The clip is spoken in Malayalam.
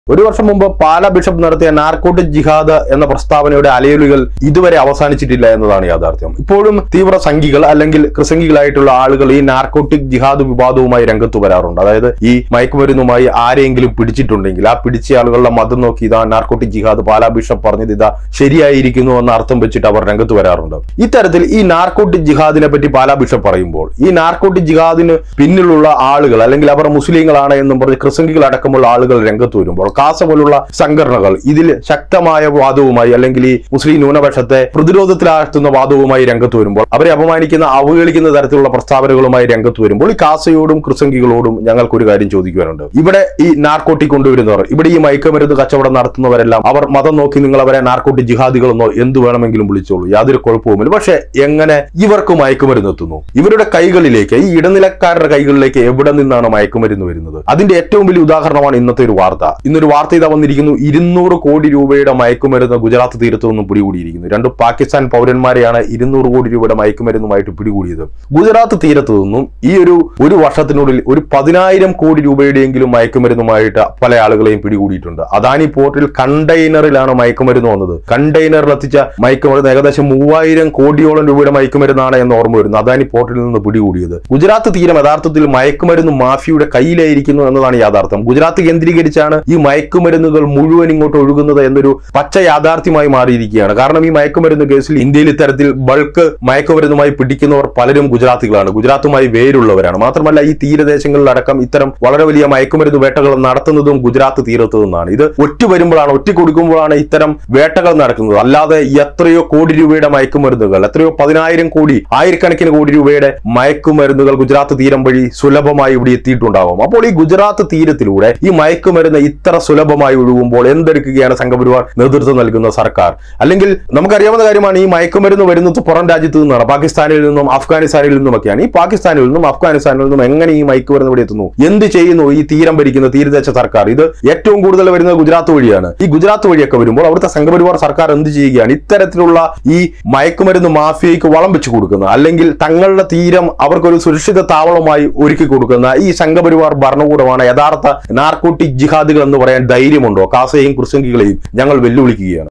ഒരു വർഷം മുമ്പ് പാല ബിഷപ്പ് നടത്തിയ നാർക്കോട്ടിക് ജിഹാദ് എന്ന പ്രസ്താവനയുടെ അലയൊലികൾ ഇതുവരെ അവസാനിച്ചിട്ടില്ല എന്നതാണ് യാഥാർത്ഥ്യം ഇപ്പോഴും തീവ്ര സംഘികൾ അല്ലെങ്കിൽ ക്രിസംഗികളായിട്ടുള്ള ആളുകൾ ഈ നാർക്കോട്ടിക് ജിഹാദ് വിവാദവുമായി രംഗത്ത് വരാറുണ്ട് അതായത് ഈ മയക്കുമരുന്നുമായി ആരെങ്കിലും പിടിച്ചിട്ടുണ്ടെങ്കിൽ ആ പിടിച്ച ആളുകളുടെ മതം നോക്കി ഇതാ നാർക്കോട്ടിക് ജിഹാദ് പാലാ ബിഷപ്പ് പറഞ്ഞത് ഇതാ ശരിയായിരിക്കുന്നു എന്ന അർത്ഥം വെച്ചിട്ട് അവർ രംഗത്ത് വരാറുണ്ട് ഇത്തരത്തിൽ ഈ നാർക്കോട്ടിക് ജിഹാദിനെ പറ്റി പാലാ ബിഷപ്പ് പറയുമ്പോൾ ഈ നാർക്കോട്ടിക് ജിഹാദിന് പിന്നിലുള്ള ആളുകൾ അല്ലെങ്കിൽ അവർ മുസ്ലിങ്ങളാണ് എന്നും പറഞ്ഞ് ക്രിസംഗികൾ അടക്കമുള്ള ആളുകൾ രംഗത്ത് വരുമ്പോൾ കാസ പോലുള്ള സംഘടനകൾ ഇതിൽ ശക്തമായ വാദവുമായി അല്ലെങ്കിൽ ഈ മുസ്ലിം ന്യൂനപക്ഷത്തെ പ്രതിരോധത്തിലാഴ്ത്തുന്ന വാദവുമായി രംഗത്ത് വരുമ്പോൾ അവരെ അപമാനിക്കുന്ന അവഹേളിക്കുന്ന തരത്തിലുള്ള പ്രസ്താവനകളുമായി രംഗത്ത് വരുമ്പോൾ ഈ കാസയോടും ക്രിസംഗികളോടും ഞങ്ങൾക്ക് ഒരു കാര്യം ചോദിക്കുവാനുണ്ട് ഇവിടെ ഈ നാർക്കോട്ടിക് കൊണ്ടുവരുന്നവർ ഇവിടെ ഈ മയക്കുമരുന്ന് കച്ചവടം നടത്തുന്നവരെല്ലാം അവർ മതം നോക്കി നിങ്ങൾ അവരെ നാർക്കോട്ടിക് ജിഹാദികളെന്നോ എന്ത് വേണമെങ്കിലും വിളിച്ചോളൂ യാതൊരു കുഴപ്പവുമില്ല പക്ഷെ എങ്ങനെ ഇവർക്ക് മയക്കുമരുന്ന് എത്തുന്നു ഇവരുടെ കൈകളിലേക്ക് ഈ ഇടനിലക്കാരുടെ കൈകളിലേക്ക് എവിടെ നിന്നാണ് മയക്കുമരുന്ന് വരുന്നത് അതിന്റെ ഏറ്റവും വലിയ ഉദാഹരണമാണ് ഇന്നത്തെ ഒരു വാർത്ത ഇന്നൊരു വാർത്ത ഇതാ വന്നിരിക്കുന്നു ഇരുന്നൂറ് കോടി രൂപയുടെ മയക്കുമരുന്ന് ഗുജറാത്ത് തീരത്തു നിന്നും പിടികൂടിയിരിക്കുന്നു രണ്ട് പാകിസ്ഥാൻ പൗരന്മാരെയാണ് ഇരുന്നൂറ് കോടി രൂപയുടെ മയക്കുമരുന്നുമായിട്ട് പിടികൂടിയത് ഗുജറാത്ത് തീരത്തു നിന്നും ഈ ഒരു ഒരു വർഷത്തിനുള്ളിൽ ഒരു പതിനായിരം കോടി രൂപയുടെയെങ്കിലും മയക്കുമരുന്നുമായിട്ട് പല ആളുകളെയും പിടികൂടിയിട്ടുണ്ട് അദാനി പോർട്ടിൽ കണ്ടെയ്നറിലാണ് മയക്കുമരുന്ന് വന്നത് കണ്ടെയ്നറിൽ എത്തിച്ച മയക്കുമരുന്ന് ഏകദേശം മൂവായിരം കോടിയോളം രൂപയുടെ മയക്കുമരുന്നാണ് എന്ന് ഓർമ്മ വരുന്നു അദാനി പോർട്ടിൽ നിന്ന് പിടികൂടിയത് ഗുജറാത്ത് തീരം യഥാർത്ഥത്തിൽ മയക്കുമരുന്ന് മാഫിയുടെ കയ്യിലായിരിക്കുന്നു എന്നതാണ് യാഥാർത്ഥ്യം ഗുജറാത്ത് കേന്ദ്രീകരിച്ചാണ് ഈ മയക്കുമരുന്നുകൾ മുഴുവൻ ഇങ്ങോട്ട് ഒഴുകുന്നത് എന്നൊരു പച്ച യാഥാർത്ഥ്യമായി മാറിയിരിക്കുകയാണ് കാരണം ഈ മയക്കുമരുന്ന് കേസിൽ ഇന്ത്യയിൽ ഇത്തരത്തിൽ ബൾക്ക് മയക്കുമരുന്നുമായി പിടിക്കുന്നവർ പലരും ഗുജറാത്തികളാണ് ഗുജറാത്തുമായി വേരുള്ളവരാണ് മാത്രമല്ല ഈ തീരദേശങ്ങളിലടക്കം ഇത്തരം വളരെ വലിയ മയക്കുമരുന്ന് വേട്ടകൾ നടത്തുന്നതും ഗുജറാത്ത് തീരത്തു നിന്നാണ് ഇത് ഒറ്റ വരുമ്പോഴാണ് ഒറ്റ കൊടുക്കുമ്പോഴാണ് ഇത്തരം വേട്ടകൾ നടക്കുന്നത് അല്ലാതെ എത്രയോ കോടി രൂപയുടെ മയക്കുമരുന്നുകൾ എത്രയോ പതിനായിരം കോടി ആയിരക്കണക്കിന് കോടി രൂപയുടെ മയക്കുമരുന്നുകൾ ഗുജറാത്ത് തീരം വഴി സുലഭമായി ഇവിടെ എത്തിയിട്ടുണ്ടാവും അപ്പോൾ ഈ ഗുജറാത്ത് തീരത്തിലൂടെ ഈ മയക്കുമരുന്ന് ഇത്ര സുലഭമായി ഒഴുകുമ്പോൾ എന്തെടുക്കുകയാണ് സംഘപരിവാർ നേതൃത്വം നൽകുന്ന സർക്കാർ അല്ലെങ്കിൽ നമുക്കറിയാവുന്ന കാര്യമാണ് ഈ മയക്കുമരുന്ന് വരുന്നത് പുറം രാജ്യത്ത് നിന്നാണ് പാകിസ്ഥാനിൽ നിന്നും അഫ്ഗാനിസ്ഥാനിൽ നിന്നുമൊക്കെയാണ് ഈ പാകിസ്ഥാനിൽ നിന്നും അഫ്ഗാനിസ്ഥാനിൽ നിന്നും എങ്ങനെ ഈ മയക്കുമരുന്ന് ഇവിടെ എത്തുന്നു എന്ത് ചെയ്യുന്നു ഈ തീരം ഭരിക്കുന്ന തീരദേശ സർക്കാർ ഇത് ഏറ്റവും കൂടുതൽ വരുന്നത് ഗുജറാത്ത് വഴിയാണ് ഈ ഗുജറാത്ത് വഴിയൊക്കെ വരുമ്പോൾ അവിടുത്തെ സംഘപരിവാർ സർക്കാർ എന്ത് ചെയ്യുകയാണ് ഇത്തരത്തിലുള്ള ഈ മയക്കുമരുന്ന് മാഫിയയ്ക്ക് വളം വെച്ച് കൊടുക്കുന്ന അല്ലെങ്കിൽ തങ്ങളുടെ തീരം അവർക്കൊരു സുരക്ഷിത താവളമായി ഒരുക്കി കൊടുക്കുന്ന ഈ സംഘപരിവാർ ഭരണകൂടമാണ് യഥാർത്ഥ നാർക്കോട്ടിക് ജിഹാദികൾ എന്ന് പറയാൻ ധൈര്യമുണ്ടോ കാസയെയും കുർസംഗികളെയും ഞങ്ങൾ വെല്ലുവിളിക്കുകയാണ്